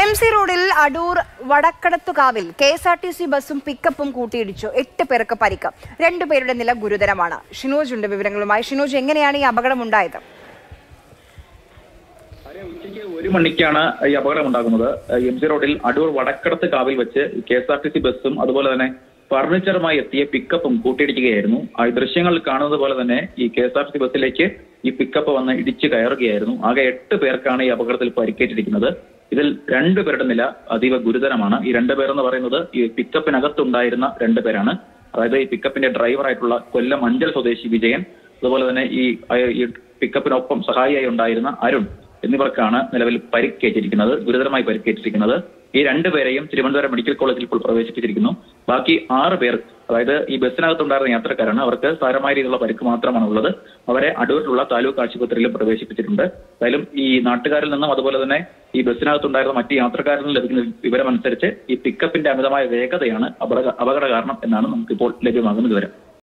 M C റോഡിൽ അടൂർ വടക്കടത്തുകാവിൽ K S R T C ബസും പിക്കപ്പും കൂട്ടിയിടിച്ചു എട്ട് പേർക്ക് പരിക്ക് രണ്ടുപേരുടെ നില ഗുരുതരമാണ് ഷിനോജ് ഉണ്ട് വിവരങ്ങളുമായി ഷിനോജ് എങ്ങനെയാണ് ഈ അപകടം ഉണ്ടായത് ആര്യ, ഉച്ചയ്ക്ക് ഒരു മണിക്കാണ് ഈ അപകടം ഉണ്ടാകുന്നത് എം സി റോഡിൽ അടൂർ വടക്കടത്ത് കാവിൽ വെച്ച് K S R T C ബസ്സും അതുപോലെ തന്നെ ഫർണിച്ചറുമായി എത്തിയ പിക്കപ്പും കൂട്ടിയിടിക്കുകയായിരുന്നു ആ ഈ ദൃശ്യങ്ങൾ കാണുന്നത് പോലെ തന്നെ ഈ K S R T C ബസ്സിലേക്ക് ഈ പിക്കപ്പ് വന്ന് ഇടിച്ചു കയറുകയായിരുന്നു ആകെ എട്ട് പേർക്കാണ് ഈ അപകടത്തിൽ പരിക്കേറ്റിരിക്കുന്നത് ഇതിൽ രണ്ടുപേരുടെ നില അതീവ ഗുരുതരമാണ് ഈ രണ്ടുപേർ എന്ന് പറയുന്നത് ഈ പിക്കപ്പിനകത്തുണ്ടായിരുന്ന രണ്ടുപേരാണ് അതായത് ഈ പിക്കപ്പിന്റെ ഡ്രൈവറായിട്ടുള്ള കൊല്ലം അഞ്ചൽ സ്വദേശി വിജയൻ അതുപോലെ തന്നെ ഈ അയ- ഈ പിക്കപ്പിനൊപ്പം സഹായിയായി ഉണ്ടായിരുന്ന അരുൺ എന്നിവർക്കാണ് നിലവിൽ പരിക്കേറ്റിരിക്കുന്നത് ഗുരുതരമായി പരിക്കേറ്റിരിക്കുന്നത് ഈ രണ്ടുപേരെയും തിരുവനന്തപുരം മെഡിക്കൽ കോളേജിൽ ഇപ്പോൾ പ്രവേശിപ്പിച്ചിരിക്കുന്നു ബാക്കി ആറ് പേർ അതായത് ഈ ബസ്സിനകത്തുണ്ടായിരുന്ന യാത്രക്കാരാണ് അവർക്ക് സാരമായ രീതിയിലുള്ള പരിക്ക് മാത്രമാണ് ഉള്ളത് അവരെ അടൂരിലുള്ള താലൂക്ക് ആശുപത്രിയിലും പ്രവേശിപ്പിച്ചിട്ടുണ്ട് എന്തായാലും ഈ നാട്ടുകാരിൽ നിന്നും അതുപോലെ തന്നെ ഈ ബസ്സിനകത്തുണ്ടായിരുന്ന മറ്റ് യാത്രക്കാരിൽ നിന്നും ലഭിക്കുന്ന വിവരമനുസരിച്ച് ഈ പിക്കപ്പിന്റെ അമിതമായ വേഗതയാണ് അപകട അപകട കാരണം എന്നാണ് നമുക്കിപ്പോൾ ലഭ്യമാകുന്ന വിവരം